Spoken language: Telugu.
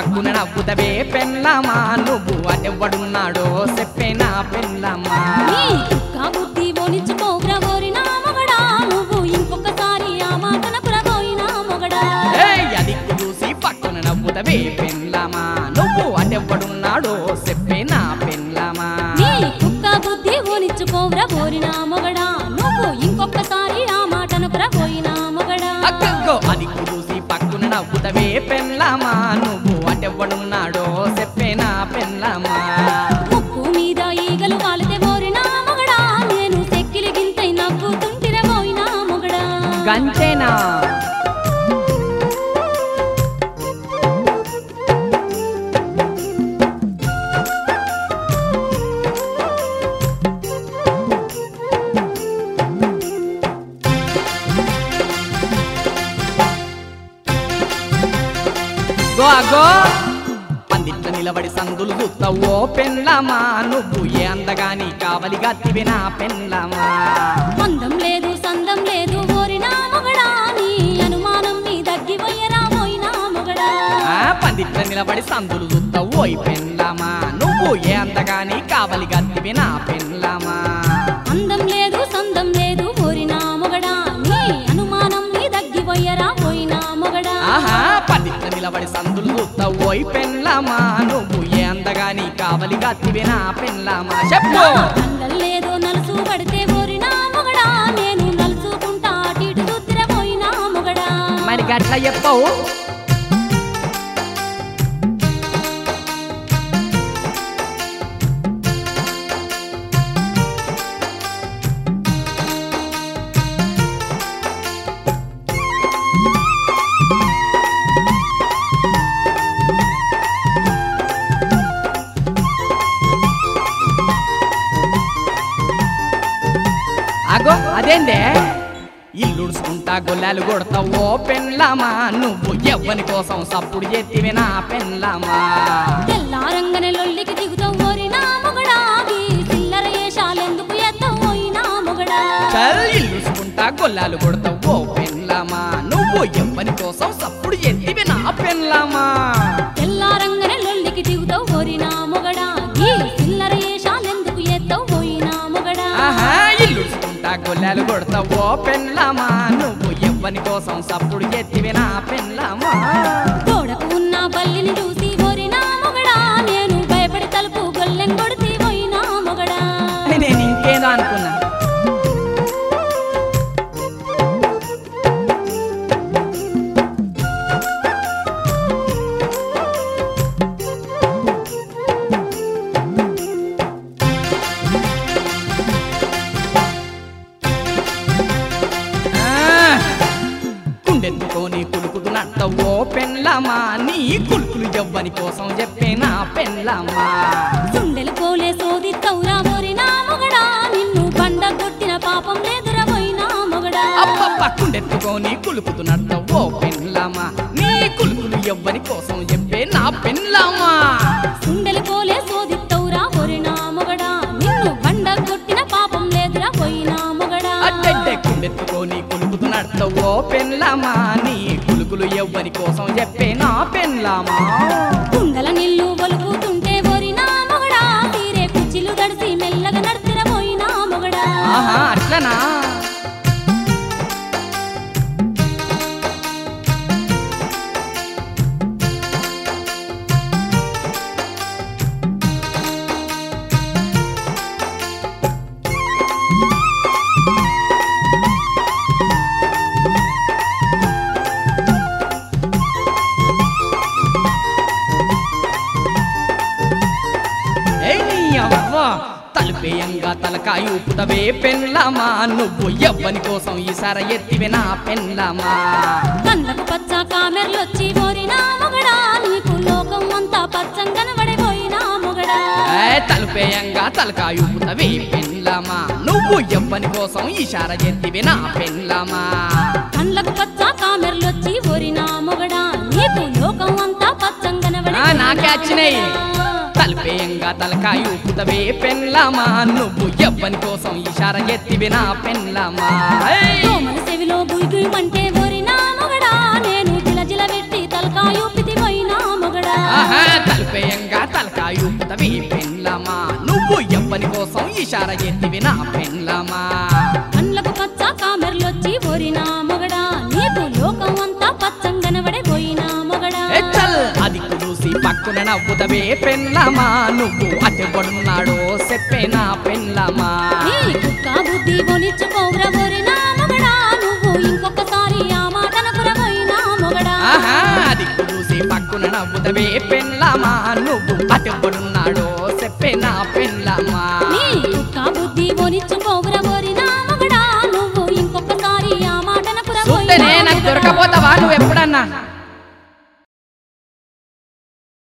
పక్కున నవ్వుతవే పెళ్ళమా నువ్వు అటెవ్వడున్నాడో చెప్పేనా పెళ్ళమా నీ కుక్క బుద్ధి పోనిచ్చుకోగ్రా ఓరినా మొగడా నువ్వు ఇంకొకసారి ఆ మాటన పురబోయినా మొగడా ఏయ్, అదిక్కు చూసి పక్కున నవ్వుతవే పెళ్ళమా నువ్వు అటెవ్వడున్నాడో చెప్పేనా పెళ్ళమా నీ కుక్క బుద్ధి పోనిచ్చుకోగ్రా ఓరినా మొగడా నువ్వు ఇంకొకసారి ఆ మాటన పురబోయినా మొగడా అక్కగో అదిక్కు చూసి పక్కున నవ్వుతవే పెళ్ళమా నువ్వు అటెవ్వడున్నాడో చెప్పేనా పెళ్ళమా ముక్కు మీద ఈగలు వాలితే ఓరినా మొగడా నేను సెక్కిలి గింతై నవ్వుతుంటిర పోయినా మొగడా గంచేనా గో అగో పందిట్ల నిలబడి సందులు చూస్తావో పెళ్ళమా నువ్వు ఏ అందగాని కావలి గత్తివి నా పెళ్ళమా అందం లేదు సందం లేదు ఓరినా మొగడా నీ అనుమానం నీ దగ్గి పోయరా పోయినా మొగడా ఆ పందిట్ల నిలబడి సందులు చూస్తావో ఈ పెళ్ళమా నువ్వు ఏ అందగాని కావలి గత్తివి నా పెళ్ళమా అందం లేదు సందం లేదు ఓరినా మొగడా నీ అనుమానం నీ దగ్గి పోయరా పోయినా మొగడా ఆహా పందిట్ల నిలబడి సందులు చూస్తావో ఈ పెళ్ళమా నువ్వు ఏ అందగాని కావలి గత్తివి నా పెళ్ళమా చెప్పు కండలు లేదు నలుసు పడితే ఓరినా మొగడా నేను నలుసుకుంటా అటు ఇటు చూத்திర పోయినా మొగడా మరి గట్ల చెప్పవు అగో అదేందే ఇల్లుడుచుకుంటా గొల్లాలు కొడతావో పెళ్ళమా నువ్వు ఎవ్వని కోసం సప్పుడు ఎత్తివి నా పెళ్ళమా తెల్లారంగనే లొల్లికి దిగుతావు ఓరినా మొగడా ఈ చిల్లర ఏషాలెందుకు ఎత్తవు పోయినా మొగడా చల్ ఇల్లుడుచుకుంటా గొల్లాలు కొడతావో పెళ్ళమా నువ్వు ఎవ్వని కోసం సప్పుడు ఎత్తివి నా పెళ్ళమా తెల్లారంగనే లొల్లికి దిగుతావు ఓరినా మొగడా ఈ చిల్లర ఏషాలెందుకు ఎత్తవు పోయినా మొగడా ఆహా ఇల్లుడుచుకుంటా గొల్లాలు కొడతావో పెళ్ళమా నువ్వు ఎవ్వని కోసం సప్పుడు ఎత్తివి నా పెళ్ళమా గోడకు ఉన్న బల్లిని చూసి ఓరినా మొగడా నేను భయపడి తలుపు గొల్లెం కొడితే పోయినా మొగడా నేను ఇంకేదో అనుకున్నా ఆ, కుండెత్తుకొని కులుకుతు నట్టవో పెళ్ళమా నీ కులుకులు ఎవ్వని కోసం చెప్పేనా పెళ్ళమా సుండెలు కోలే సోదిత్తవురా ఓరినా మొగడా నిన్ను బండ కొట్టిన పాపం లేదురా పోయినా మొగడా అబ్బబ్బ కుండెత్తుకొని కులుకుతు నట్టవో పెళ్ళమా నీ కులుకులు ఎవ్వని కోసం చెప్పే నా పెళ్ళమా సుండెలు కోలే సోదిత్తవురా ఓరినా మొగడా నిన్ను బండ కొట్టిన పాపం లేదురా పోయినా మొగడా అడ్డడ్డే కుండెత్తుకొని కులుకుతు నట్టవో పెళ్ళమా నీ కులుకులు ఎవ్వని కోసం చెప్పే నా పెళ్ళమా కుండల నిల్లు ఒలుకుతుంటే ఓరినా మొగడా తీరే కుచ్చిలు దడిసి మెల్లగా నడిచిర పోయినా మొగడా ఆహా అట్లనా ఏయ్ నీ అవ్వ తలుపేయంగా తలకాయ ఊపుతవే పెళ్ళమా నువ్వు ఎవ్వని కోసం ఈసార ఎత్తివే నా పెళ్ళమా కళ్ళకు పచ్చ కామెర్లొచ్చి ఓరినా మొగడా నీకు లోకం అంతా పచ్చంగన పడిపోయినా మొగడా ఏ తలుపేయంగా తలకాయ ఊపుతవే పెళ్ళమా నువ్వు ఎవ్వని కోసం ఈసార ఎత్తివే నా పెళ్ళమా కళ్ళకు పచ్చ కామెర్లొచ్చి ఓరినా మొగడా నీకు లోకం అంతా పచ్చంగన ఆ, నాకే వచ్చినాయి. తలుపేయంగా తలకాయ ఊపుతవే పెళ్ళమా నువ్వు ఎవ్వని కోసం ఈసార ఎత్తివే నా పెళ్ళమా ఏయ్! దోమల చెవిలో గుయ్ గుయ్ మంటే ఓరినా మొగడా నేను జిల జిల పెట్టి తలకాయ ఊపితి పోయినా మొగడా మొగడా ఆహా తలపేయంగా తలకాయ ఊపుతవే పెళ్ళమా నువ్వు ఎవ్వని కోసం ఇషార ఎత్తివి నా పెళ్ళమా కండ్లకు పచ్చ కామెర్లొచ్చి ఓరినా మొగడా నీకు లోకం అంతా పచ్చంగనబడే పోయినా మొగడా ఏ చల్ అది చూసి పక్కున నవ్వుతవే పెళ్ళమా నువ్వు అట్టెబడున్నాడో చెప్పే నా పెళ్ళమా నీ కుక్క బుద్ధి ఒలిచుకోవురా ఓరినా మొగడా నువ్వు ఇంకొకసారి ఆ మాటనకుర పోయినా మొగడా ఆహా అది చూసి పక్కున నవ్వుతవే పెళ్ళమా నువ్వు అట్టెబడున్నాడో చెప్పే నా పెళ్ళమా నీ కుక్క బుద్ధి ఒలిచుకోవురా ఓరినా మొగడా నువ్వు ఇంకొకసారి ఆ మాటనకుర చూస్తేనే పోయినా నాకు మొగడా. దొరకపోతావా నువ్వు ఎప్పుడన్నా